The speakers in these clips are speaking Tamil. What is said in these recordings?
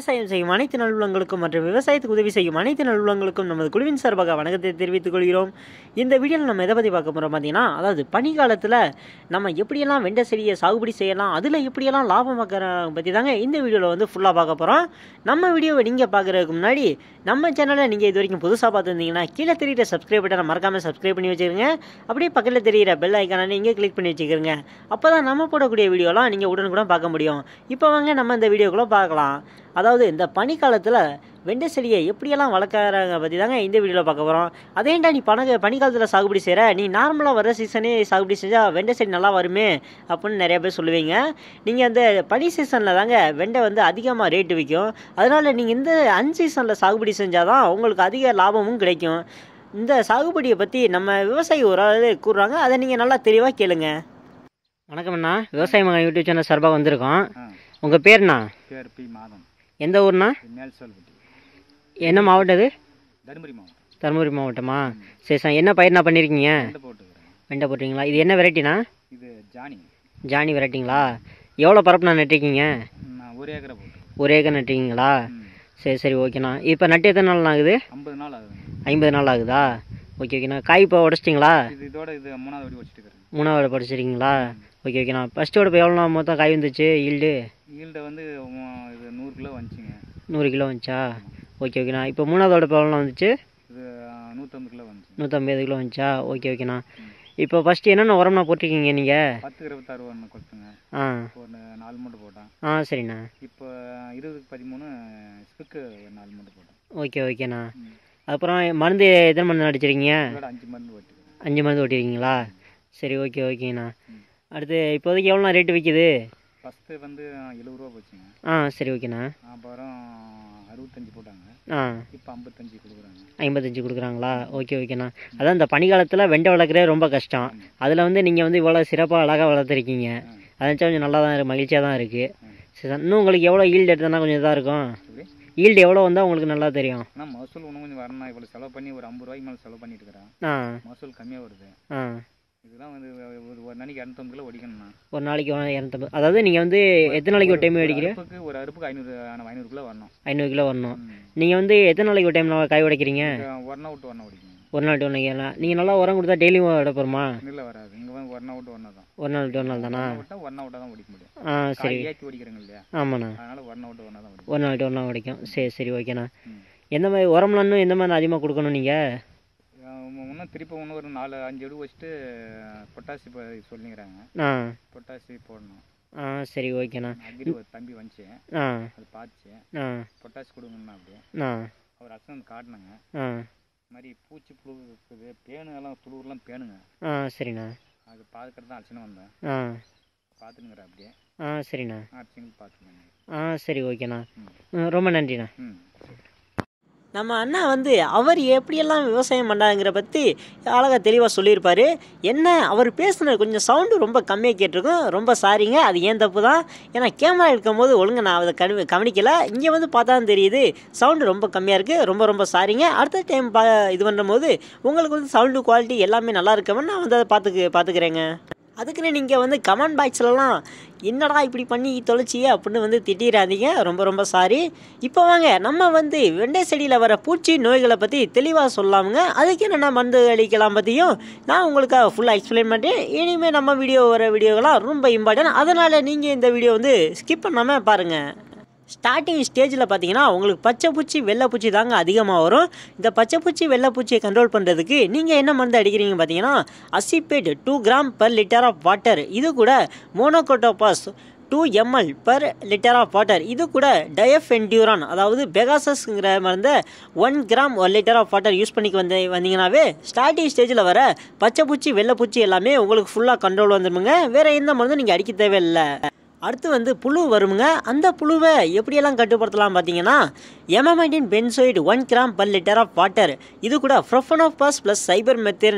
விவசாயம் செய்யும் அனைத்து நல்லுள்ளங்களுக்கும் மற்றும் விவசாயத்துக்கு உதவி செய்யும் அனைத்து நல்லுள்ளங்களுக்கும் நமது குழுவின் சார்பாக வணக்கத்தை தெரிவித்துக் கொள்கிறோம் இந்த வீடியோவில் நம்ம எதை பற்றி பார்க்க போகிறோம் பார்த்தீங்கன்னா அதாவது பனிக்காலத்தில் நம்ம எப்படியெல்லாம் வெண்டை செடியை சாகுபடி செய்யலாம் அதில் எப்படியெல்லாம் லாபம் பார்க்குற பற்றி தாங்க இந்த வீடியோவில் வந்து ஃபுல்லாக பார்க்க போகிறோம் நம்ம வீடியோவை நீங்கள் பார்க்குறதுக்கு முன்னாடி நம்ம சேனலை நீங்கள் இது வரைக்கும் புதுசாக பார்த்துருந்தீங்கன்னா கீழே தெரியிற சப்ஸ்கிரைப் பட்டனை மறக்காமல் சப்ஸ்கிரைப் பண்ணி வச்சுருங்க அப்படியே பக்கத்தில் தெரியிற பெல் ஐக்கானை நீங்கள் கிளிக் பண்ணி வச்சுக்கிறங்க அப்போ தான் நம்ம போடக்கூடிய வீடியோலாம் நீங்கள் உடனுக்குடன் பார்க்க முடியும் இப்போ வாங்க நம்ம இந்த வீடியோக்குள்ளே பார்க்கலாம் அதாவது இந்த பனிக்காலத்தில் வெண்டை செடியை எப்படியெல்லாம் வளர்க்குறாங்க பற்றி தாங்க இந்த வீடியோவில் பார்க்க போகிறோம் அதேண்டா நீ பணக பனிக்காலத்தில் சாகுபடி செய்கிற நீ நார்மலாக வர சீசனே சாகுபடி செஞ்சால் வெண்டை செடி நல்லா வருமே அப்படின்னு நிறைய பேர் சொல்லுவீங்க நீங்கள் அந்த பனி சீசனில் தாங்க வெண்டை வந்து அதிகமாக ரேட்டு விற்கும் அதனால் நீங்கள் இந்த அன் சீசனில் சாகுபடி செஞ்சால் தான் உங்களுக்கு அதிக லாபமும் கிடைக்கும் இந்த சாகுபடியை பற்றி நம்ம விவசாயி ஒரு ஆள் கூறுறாங்க அதை நீங்கள் நல்லா தெளிவாக கேளுங்க வணக்கம் அண்ணா விவசாய மகன் யூடியூப் சேனல் சார்பாக வந்திருக்கோம் ஆ உங்கள் பேர்ண்ணா பேர் பி மாதம் எந்த ஊர்ண்ணா மேல்சோல்பட்டி என்ன மாவட்டம் இது தருமபுரி மாவட்டம் தருமபுரி மாவட்டமா சரி சார் என்ன பயிர்ண்ணா பண்ணியிருக்கீங்க ரெண்டு போட்டுக்கிறேன் வெண்டை போட்டிங்களா இது என்ன வெரைட்டிண்ணா இது ஜானி ஜானி வெரைட்டிங்களா எவ்வளோ பரப்புண்ணா நட்டிருக்கீங்க நான் ஒரு ஏக்கரை போட்டு ஒரு ஏக்கர் நட்டிருக்கீங்களா ம் சரி சரி ஓகேண்ணா இப்போ நட்டு எத்தனை நாள் ஆகுது ஐம்பது நாள் ஆகுது ஐம்பது நாள் ஆகுதா ஓகே ஓகேண்ணா காய் இப்போ உடச்சிட்டிங்களா இது இதோட இது மூணாவது வடி வச்சுட்டு இருக்கிறேன் மூணாவது படிச்சிருக்கீங்களா ஓகே ஓகேண்ணா ஃபஸ்ட்டோட இப்போ எவ்வளோ மொத்தம் காய் வந்துச்சு ஈல்டு ஈல்டை வந்து உம், இது நூறு கிலோ வந்துச்சுங்க நூறு கிலோ வந்துச்சா ஓகே ஓகேண்ணா இப்போ மூணாவதோட இப்போ எவ்வளோ வந்துச்சு இது ஆ, நூற்றம்பது கிலோ வந்துச்சு நூற்றம்பது கிலோ வந்துச்சா ஓகே ஓகேண்ணா இப்போ ஃபஸ்ட்டு என்னென்ன உரம்னா போட்டிருக்கீங்க நீங்கள் பத்து இருபத்தாறு ஒன்று கொடுத்துங்க ஆ ஒரு நாலு மூட்டை போட்டேன் ஆ சரிண்ணா இப்போ இருபதுக்கு பதிமூணு ஸ்பிக்கு ஒரு நாலு மூட்டை போட்டேன் ஓகே ஓகேண்ணா ம். அப்புறம் மருந்து எத்தனை மருந்து அடிச்சிருக்கீங்க இதோட அஞ்சு மருந்து போட்டுக்கிறேன் அஞ்சு மருந்து ஓட்டிருக்கீங்களா சரி ஓகே ஓகேண்ணா ம். அடுத்து இப்போதைக்கு எவ்வளோ ரேட்டு விற்கிது ஃபஸ்ட்டு வந்து எழுபது ரூபா போச்சுங்க ஆ சரி ஓகேண்ணா அப்புறம் அறுபத்தஞ்சு போட்டாங்க ஆ இப்போ ஐம்பத்தஞ்சு கொடுக்குறாங்க ஐம்பத்தஞ்சு கொடுக்குறாங்களா ஓகே ஓகேண்ணா அதான் இந்த பனிக்காலத்தில் வெண்டை வளர்க்குறதே ரொம்ப கஷ்டம் அதில் வந்து நீங்கள் வந்து இவ்வளோ சிறப்பாக அழகாக வளர்த்துருக்கீங்க அதாச்சும் கொஞ்சம் நல்லா தான் இருக்கு மகிழ்ச்சியாக தான் இருக்குது சரி சார் இன்னும் உங்களுக்கு எவ்வளோ ஈல்டு எடுத்தோன்னா கொஞ்சம் இதாக இருக்கும் எப்படி ஈல்டு எவ்வளோ வந்தால் உங்களுக்கு நல்லா தெரியும் ஆனால் மகசூல் இன்னும் கொஞ்சம் வரணும் இவ்வளோ செலவு பண்ணி ஒரு ஐம்பது ரூபாய்க்கு மேலே செலவு பண்ணிட்டு இருக்கிறேன் ஆ மகசூல் கம்மியாக வருது ஆ இதெல்லாம் வந்து ஒரு ஒரு நாளைக்கு இரநூத்தம்பது கிலோ ஒடிக்கணும்ண்ணா ஒரு நாளைக்கு ஒரு இரநூத்தம்பது அதாவது நீங்கள் வந்து எத்தனை நாளைக்கு ஒரு டைம் அடிக்கிறீங்க அறுப்புக்கு ஒரு அறுப்புக்கு ஐநூறு ஐநூறு கிலோ வரணும் ஐநூறு கிலோ வரணும் ம். நீங்கள் வந்து எத்தனை நாளைக்கு ஒரு டைம் காய் உடைக்கிறீங்க இங்க ஒரு நாள் விட்டு ஒன்றா ஒடிக்கணும் ஒரு நாள் விட்டு ஒன்று நீங்கள் நல்லா உரம் கொடுத்தா டெய்லியும் விட போகிறோமா நெல்ல வராது இங்கே வந்து ஒரு நாள் விட்டு ஒன்றா தான் ஒரு நாள் விட்டு ஒரு நாள் தானா விட்டா ஒரு நாள் விட்டா தான் ஒடிக்க முடியும் ஆ சரி காய் ஏற்றி ஒடிக்கிறேங்க இல்லையா ஆமாண்ணா அதனால ஒரு நாள் விட்டு ஒன்றா தான் ஒடிக்கும் ஒரு நாள் விட்டு ஒரு நாள் உடைக்கும் சரி சரி ஓகேண்ணா ம். எந்த மாதிரி உரம்லாம் இன்னும் எந்த மாதிரி அதிகமாக கொடுக்கணும் நீங்கள் இன்னும் திருப்பி இன்னும் ஒரு நாலு அஞ்சு அடி வச்சுட்டு பொட்டாசி இப்போ சொல்லிங்கிறாங்க ஆ பொட்டாசி போடணும் ஆ சரி ஓகேண்ணா அக்ரி ஒரு தம்பி வந்துச்சு ஆ அது பார்த்துச்சு ஆ பொட்டாசி கொடுங்கண்ணா அப்படியே ஆ அவர் அசன் காட்டினாங்க ஆ இந்த மாதிரி பூச்சி புழு இருக்குது பேனு எல்லாம் துளுர்லாம் பேணுங்க ஆ சரிண்ணா அது பார்க்கறது தான் அடிச்சுன்னு வந்தேன் ஆ பார்த்துனுங்கிறேன் அப்படியே ஆ சரிண்ணா அடிச்சுங்க பார்த்துக்கோங்க ஆ சரி ஓகேண்ணா ம். ம், ரொம்ப நன்றிண்ணா ம் நம்ம அண்ணா வந்து அவர் எப்படியெல்லாம் விவசாயம் பண்ணாங்கிற பற்றி அழகாக தெளிவாக சொல்லியிருப்பாரு என்ன அவர் பேசுனது கொஞ்சம் சவுண்டு ரொம்ப கம்மியாக கேட்டிருக்கும் ரொம்ப சாரிங்க அது ஏன் தப்பு தான் ஏன்னா கேமரா இருக்கும்போது ஒழுங்கு நான் அதை கவனி கவனிக்கலை இங்கே வந்து பார்த்தா தான் தெரியுது சவுண்டு ரொம்ப கம்மியாக இருக்குது ரொம்ப ரொம்ப சாரிங்க அடுத்த டைம் பா இது பண்ணும்போது உங்களுக்கு வந்து சவுண்டு குவாலிட்டி எல்லாமே நல்லா இருக்கவன் நான் வந்து அதை பார்த்துக்கு பார்த்துக்கிறேங்க அதுக்குன்னு நீங்கள் வந்து கமெண்ட் பாக்ஸ்லலாம் என்னடா இப்படி பண்ணி தொலைச்சியே அப்படின்னு வந்து திட்டிடாதீங்க ரொம்ப ரொம்ப சாரி இப்போ வாங்க நம்ம வந்து வெண்டை செடியில் வர பூச்சி நோய்களை பற்றி தெளிவாக சொல்லாமுங்க அதுக்கு என்னென்ன மருந்து அளிக்கலாம் பற்றியும் நான் உங்களுக்காக ஃபுல்லாக எக்ஸ்பிளைன் பண்ணுறேன் இனிமேல் நம்ம வீடியோ வர வீடியோகளாம் ரொம்ப இம்பார்ட்டன்ட் அதனால் நீங்கள் இந்த வீடியோ வந்து ஸ்கிப் பண்ணாமல் பாருங்கள் ஸ்டார்டிங் ஸ்டேஜில் பார்த்தீங்கன்னா உங்களுக்கு பச்சை பூச்சி வெள்ளை பூச்சி தாங்க அதிகமாக வரும் இந்த பச்சை பூச்சி வெள்ளை பூச்சியை கண்ட்ரோல் பண்ணுறதுக்கு நீங்கள் என்ன மருந்து அடிக்கிறீங்க பார்த்தீங்கன்னா acephate two gram per litre of water இது கூட monocrotophos two ml per litre of water இது கூட டயஃபென்டியூரான் அதாவது பெகாசஸ்ங்கிற மருந்தை ஒன் கிராம் ஒரு லிட்டர் ஆஃப் வாட்டர் யூஸ் பண்ணிக்க வந்து வந்தீங்கன்னாவே ஸ்டார்டிங் ஸ்டேஜில் வர பச்சை பூச்சி வெள்ளை பூச்சி எல்லாமே உங்களுக்கு ஃபுல்லாக கண்ட்ரோல் வந்துருமுங்க வேறு எந்த மருந்தும் நீங்கள் அடிக்க தேவையில்லை அடுத்து வந்து புழு வருமுங்க அந்த புழுவை எப்படியெல்லாம் கட்டுப்படுத்தலாம் பார்த்தீங்கன்னா emamectin benzoate one gram per litre of water இது கூட ப்ரொஃபனோபாஸ் ப்ளஸ் சைபர் மெத்தேர்னு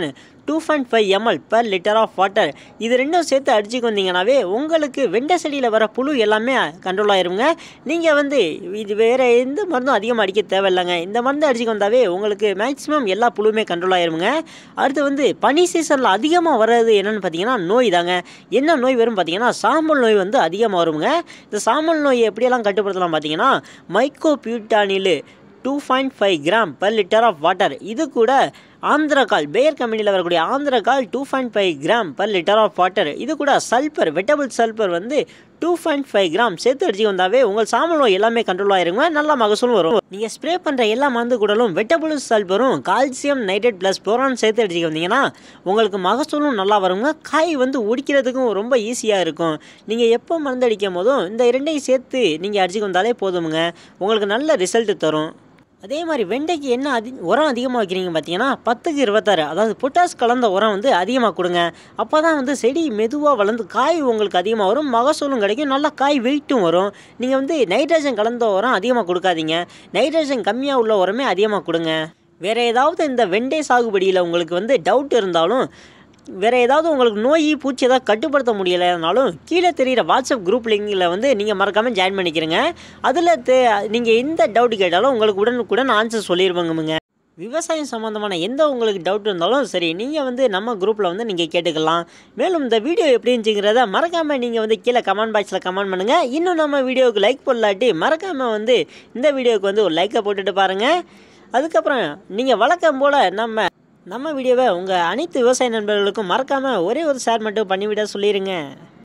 two point five ml per litre of water இது ரெண்டும் சேர்த்து அடிச்சுக்கு வந்தீங்கன்னாவே உங்களுக்கு வெண்டை செடியில் வர புழு எல்லாமே கண்ட்ரோல் ஆயிருங்க நீங்கள் வந்து இது வேறு எந்த மருந்தும் அதிகமாக அடிக்க தேவையில்லைங்க இந்த மருந்து அடிச்சுக்கு வந்தாவே உங்களுக்கு மேக்ஸிமம் எல்லா புழுவுமே கண்ட்ரோல் ஆயிருங்க அடுத்து வந்து பனி சீசனில் அதிகமாக வர்றது என்னென்னு பார்த்தீங்கன்னா நோய் தாங்க என்ன நோய் வரும் பார்த்தீங்கன்னா சாம்பல் நோய் வந்து அதிகமாக வருங்க இந்த சாம்பல் நோயை எப்படியெல்லாம் கட்டுப்படுத்தலாம் பார்த்தீங்கன்னா myclobutanil two point five gram per litre of water இது கூட ஆந்திரகால் பேயர் கம்பெனியில் வரக்கூடிய Antracol two point five gram per litre of water இது கூட சல்பர் வெட்டபிள் சல்பர் வந்து டூ பாயிண்ட் ஃபைவ் கிராம் சேர்த்து அடிச்சு வந்தாவே உங்கள் சாம்பல் நோய் எல்லாமே கண்ட்ரோல் ஆயிருங்க நல்லா மகசூலும் வரும் நீங்கள் ஸ்ப்ரே பண்ணுற எல்லா மருந்து கூடலும் வெட்டபிள் சல்பரும் கால்சியம் நைட்ரேட் ப்ளஸ் போரான் சேர்த்து அடிச்சுக்க வந்தீங்கன்னா உங்களுக்கு மகசூலும் நல்லா வருங்க காய் வந்து ஒடிக்கிறதுக்கும் ரொம்ப ஈஸியாக இருக்கும் நீங்கள் எப்போ மருந்து அடிக்கும் போதும் இந்த இரண்டையும் சேர்த்து நீங்கள் அடிச்சுக்க வந்தாலே போதுமுங்க உங்களுக்கு நல்ல ரிசல்ட் தரும் அதே மாதிரி வெண்டைக்கு என்ன அதி உரம் அதிகமாக வைக்கிறீங்க பார்த்தீங்கன்னா பத்துக்கு இருபத்தாறு அதாவது பொட்டாஸ் கலந்த உரம் வந்து அதிகமாக கொடுங்க அப்போ தான் வந்து செடி மெதுவாக வளர்ந்து காய் உங்களுக்கு அதிகமாக வரும் மகசூலும் கிடைக்கும் நல்லா காய் வெயிட்டும் வரும் நீங்கள் வந்து நைட்ரஜன் கலந்த உரம் அதிகமாக கொடுக்காதீங்க நைட்ரஜன் கம்மியாக உள்ள உரமே அதிகமாக கொடுங்க வேறு ஏதாவது இந்த வெண்டை சாகுபடியில் உங்களுக்கு வந்து டவுட் இருந்தாலும் வேறு ஏதாவது உங்களுக்கு நோய் பூச்சி ஏதாவது கட்டுப்படுத்த முடியலைனாலும் கீழே தெரிகிற வாட்ஸ்அப் குரூப் லிங்கில் வந்து நீங்கள் மறக்காமல் ஜாயின் பண்ணிக்கிறங்க அதில் தே நீங்கள் எந்த டவுட் கேட்டாலும் உங்களுக்கு உடனுக்குடன் ஆன்சர் சொல்லிடுவாங்கங்க விவசாயம் சம்மந்தமான எந்த உங்களுக்கு டவுட் இருந்தாலும் சரி நீங்கள் வந்து நம்ம குரூப்பில் வந்து நீங்கள் கேட்டுக்கலாம் மேலும் இந்த வீடியோ எப்படி இருந்துச்சுங்கிறத மறக்காமல் நீங்கள் வந்து கீழே கமெண்ட் பாக்ஸில் கமெண்ட் பண்ணுங்கள் இன்னும் நம்ம வீடியோவுக்கு லைக் போடலாட்டி மறக்காமல் வந்து இந்த வீடியோவுக்கு வந்து ஒரு லைக்கை போட்டுட்டு பாருங்கள் அதுக்கப்புறம் நீங்கள் வழக்கம் போல் நம்ம நம்ம வீடியோவை உங்கள் அனைத்து விவசாய நண்பர்களுக்கும் மறக்காமல் ஒரே ஒரு ஷேர் மட்டும் பண்ணிவிட சொல்லிடுங்க